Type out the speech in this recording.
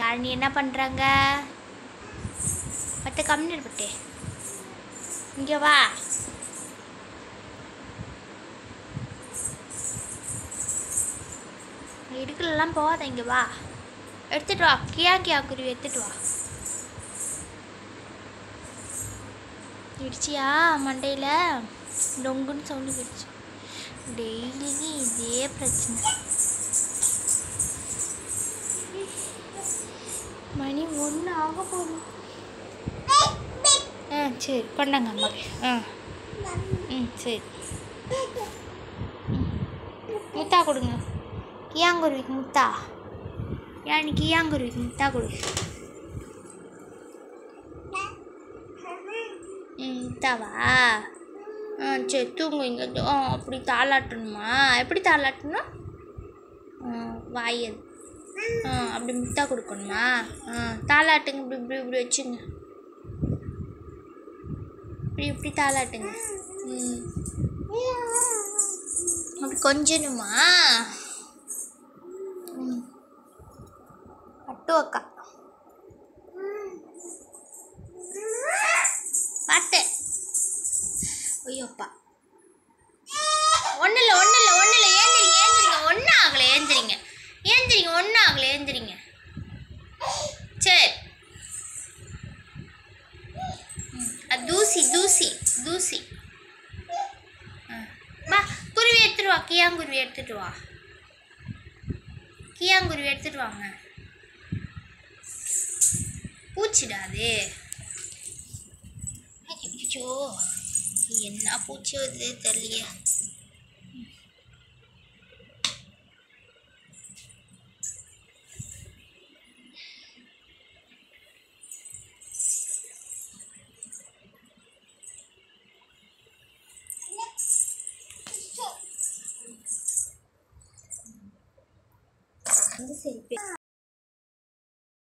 யாழினி என்ன பண்ணுறாங்க பட்டு கம்மிட்டு பட்டு இங்கே வா இடுக்கலெல்லாம் போகாத இங்கே வா எடுத்துட்டு வா கியா கியா குருவி எடுத்துட்டு வா இடிச்சியா மண்டையில் டொங்குன்னு சவுண்டு போயிடுச்சு டெய்லியும் இதே பிரச்சனை மணி ஒன்று ஆக போகணும் ஆ சரி கொண்டாங்க அம்மாக்கு ஆ ம் சரி ம். முத்தா கொடுங்க கியாங்குருவிக்கு முத்தா யானி கியாங்குருவிக்கு முத்தா கொடு ம் முத்தாவா ஆ சரி தூங்குவீங்க ஆ அப்படி தாளாட்டணுமா எப்படி தாளாட்டணும் ஆ வாயல் ஆ அப்படி முத்தா கொடுக்கணுமா ஆ தாளாட்டுங்க இப்படி இப்படி இப்படி வச்சுங்க இப்படி இப்படி தாளாட்டுங்க ம் அப்படி கொஞ்சணுமா ம் பட்டு அக்கா பாட்டு ஐயோப்பா ஒன்றும் இல்லை ஒன்றும் இல்லை ஒன்றும் இல்லை ஏந்திரிங்க ஏந்திரிங்க ஒன்றும் ஆகலை ஏந்திரிங்க ஏந்திரிங்க ஒன்றும் ஆகலை ஏந்திரிங்க சரி ம், அது தூசி தூசி தூசி ஆ. வா குருவி எடுத்துட்டு வா கியாங்குருவி எடுத்துட்டு வா கியாங்குருவி எடுத்துட்டு வாங்க பூச்சிடா அது ஐயோ என்ன பூச்சி வருது தெரியலையே வந்து சரி